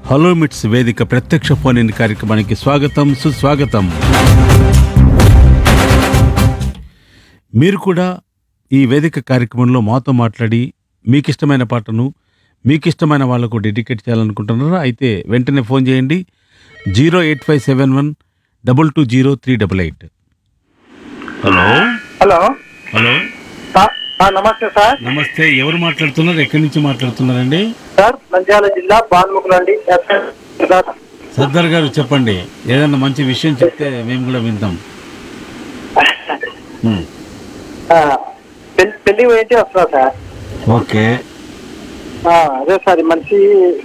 Hello మిట్స్ వేదిక ప్రత్యక్ష ఫోన్ ఇన్ కార్యక్రమానికి స్వాగతం సుస్వాగతం మీరు కూడా ఈ వేదిక కార్యక్రమంలో మాతో మాట్లాడి మీకు ఇష్టమైన పాటను మీకు ఇష్టమైన వాళ్ళకు డెడికేట్ చేయాలనుకుంటున్నారా అయితే వెంటనే ఫోన్ చేయండి zero eight five seven one double two zero three double eight hello hello hello సా- ఆ, నమస్తే సార్ నమస్తే ఎవరు మాట్లాడుతున్నారు ఎక్కడి నుంచి మాట్లాడుతున్నారండి సార్ నంద్యాల జిల్లా బాన్ముఖులు అండి సార్ సర్దార్ గారు చెప్పండి ఏదైనా మంచి విషయం చెప్తే మేము కూడా వింటాం ఉమ్, ఆ, పెళ్లి పెళ్లి ఏంటి వస్తున్నా సార్ ఓకే ఆ, అదే సార్ ఈ మనిషి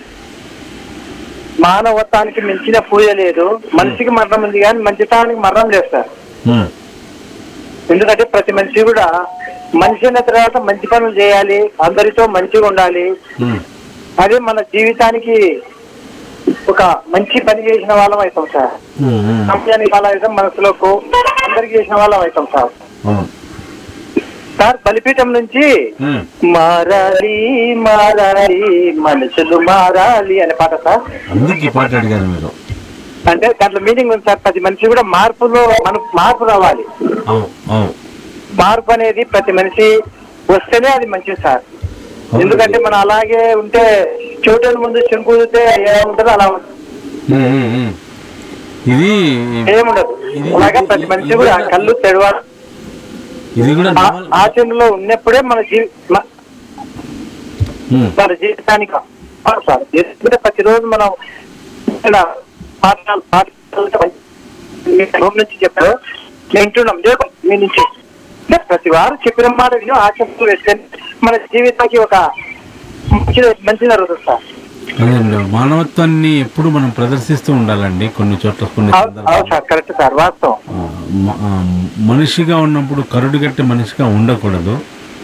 మానవత్వానికి మించిన పూజ లేదు మనిషికి మరణం ఉంది కానీ మంచితనానికి మరణం లేదు సార్ ఉమ్, ఎందుకంటే ప్రతి మనిషి కూడా మనిషి అయిన తర్వాత మంచి పనులు చేయాలి అందరితో మంచిగా ఉండాలి ఉమ్, అదే మన జీవితానికి ఒక మంచి పని చేసిన వాళ్ళం అవుతాం సార్ ఉమ్, ఉమ్, సమాజానికి వాళ్ళ అవుతాం మనసులకు అందరికి చేసిన వాళ్ళం అవుతాం సార్ అవును. సార్ బలిపీఠం నుంచి ఉమ్, మారాలి మారాలి మనుషులు మారాలి అనే పాట సార్ అందుకు ఈ పాట అడిగారు మీరు అంటే దాంట్లో మీనింగ్ ఉంది సార్ ప్రతి మనిషి కూడా మార్పులో మన మార్పు రావాలి అవును అవును మార్పు అనేది ప్రతి మనిషి వస్తేనే అది మంచిది సార్ ఎందుకంటే మనం అలాగే ఉంటే చూడని ముందు చెంకుతే ఏముంటుందో అలా ఉంటుంది. ఉమ్, ఉమ్, ఉమ్. ఇది ఏముండదు ఇది- అలాగే ప్రతి మనిషి కూడా కళ్ళు తెడవాలి ఇది కూడా ఆ- నవల- ఆచరణలో ఉన్నప్పుడే మన జీవి మ- ఉమ్, మన జీవితానికి ఆ సార్ ఎందుకంటే ప్రతిరోజు మనం ఇక్కడ పాఠాలు పాఠాలు మీ హోమ్ నుంచి చెప్పారు మేము వింటున్నాం లేదు మీ నుంచి అంటే ప్రతి వారు చెప్పిన మాట విని ఆచరణలో వేస్తే మన జీవితానికి ఒక మంచి మంచి జరుగుతుంది సార్ అదేండి మానవత్వాన్ని ఎప్పుడు మనం ప్రదర్శిస్తూ ఉండాలండి కొన్ని చోట్ల కొన్ని అవు- అవును సందర్భాలు సార్ కరెక్ట్ సార్ వాస్తవం ఆ, మ- ఆ, మనిషిగా ఉన్నప్పుడు కరుడుగట్టే మనిషిగా ఉండకూడదు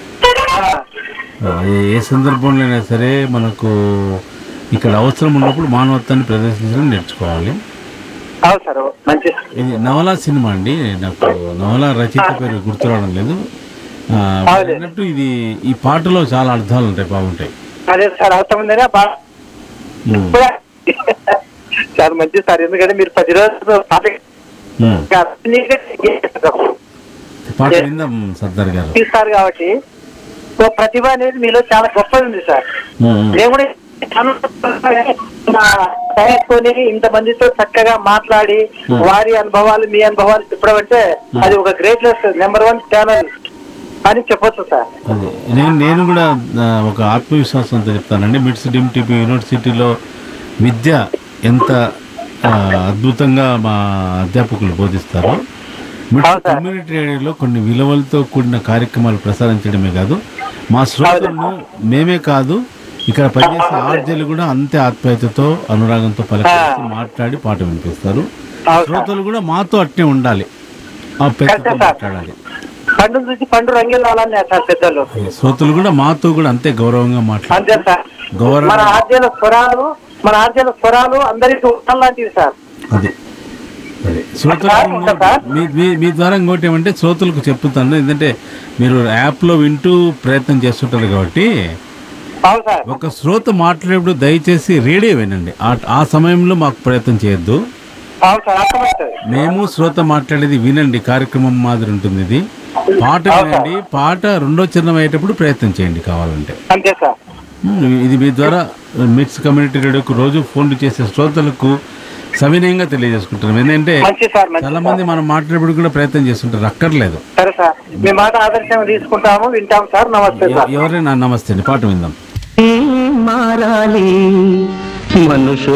ఆ, ఏ- ఏ సందర్భంలో అయినా సరే మనకు ఇక్కడ అవసరం ఉన్నప్పుడు మానవత్వాన్ని ప్రదర్శించడం నేర్చుకోవాలి అవును సార్ మంచి ఇది నవలా సినిమా అండి నాకు నవలా రచయిత పేరు గుర్తురావడం లేదు ఆ, అవును. అన్నట్టు ఇది ఈ పాటలో చాలా అర్థాలు ఉంటాయి బాగుంటాయి అదే సార్ అవసరం ఉందనే బాగా ఉమ్, సార్ మంచి సార్ ఎందుకంటే మీరు ప్రతిరోజు పాట ఉమ్. తీస్తారు పాట విందాం సర్దార్ గారు కాబట్టి ఓ ప్రతిభ అనేది మీలో చాలా గొప్పది ఉంది సార్ ఉమ్, ఉమ్. నేను కూడా తయారుకొని ఇంత మందితో చక్కగా మాట్లాడి Hmm. వారి అనుభవాలు మీ అనుభవాలు చెప్పడం అంటే అది ఒక గ్రేట్నెస్ నెంబర్ వన్ ఛానల్ అని చెప్పొచ్చు సార్ అదే నేను నేను కూడా ఆ, ఒక ఆత్మవిశ్వాసంతో చెప్తానండి మిడ్స్ డిమ్ టిపి యూనివర్సిటీలో విద్య ఎంత ఆ, అద్భుతంగా మా అధ్యాపకులు బోధిస్తారో మిడ్స్ అవును సార్. కమ్యూనిటీ రేడియోలో కొన్ని విలువలతో కూడిన కార్యక్రమాలు ప్రసారించడమే కాదు మా శ్రోతలను మేమే కాదు ఇక్కడ పనిచేసే ఆర్జీలు కూడా అంతే ఆత్మీయతతో అనురాగంతో పలకరించి మాట్లాడి పాట వినిపిస్తారు అవును సార్ శ్రోతలు కూడా మాతో అట్నే ఉండాలి ఆ పెద్దతో సార్. మాట్లాడాలి పండు చూసి పండు రంగులు రావాలని సార్ పెద్దలు శ్రోతలు కూడా మాతో కూడా అంతే గౌరవంగా మాట్లాడాలి అంతే సార్ గౌరవం మన ఆర్జీల స్వరాలు మన ఆర్జీల స్వరాలు అందరికీ ఉండడం లాంటివి సార్ అదే అదే శ్రోతలు సార్, ఉంటా సార్. మీ మీ- మీ ద్వారా ఇంకోటి ఏమంటే శ్రోతలకు చెప్తాను ఎందుకంటే మీరు యాప్లో వింటూ ప్రయత్నం చేస్తుంటారు కాబట్టి అవును సార్ ఒక శ్రోత మాట్లాడేప్పుడు దయచేసి రేడియో వినండి ఆ- ఆ సమయంలో మాకు ప్రయత్నం చేయొద్దు అవును సార్ అర్థమవుతుంది మేము శ్రోత మాట్లాడేది వినండి కార్యక్రమం మాదిరి ఉంటుంది ఇది పాట వినండి పాట రెండో చరణం అయ్యేటప్పుడు ప్రయత్నం చేయండి కావాలంటే అంతే సార్ ఉమ్, ఇది మీ ద్వారా మిక్స్ కమ్యూనిటీ రేడియోకు రోజు ఫోన్లు చేసే శ్రోతలకు సవినయంగా తెలియజేసుకుంటున్నాం ఏంటంటే మంచి సార్ మంచి చాలా మంది మనం మాట్లాడేప్పుడు కూడా ప్రయత్నం చేస్తుంటారు అక్కర్లేదు సరే సార్ మీ మాట ఆదర్శంగా తీసుకుంటాము వింటాం సార్ నమస్తే సార్ ఎవరైనా నమస్తే అండి పాట విందాం మారాలి మనుషులు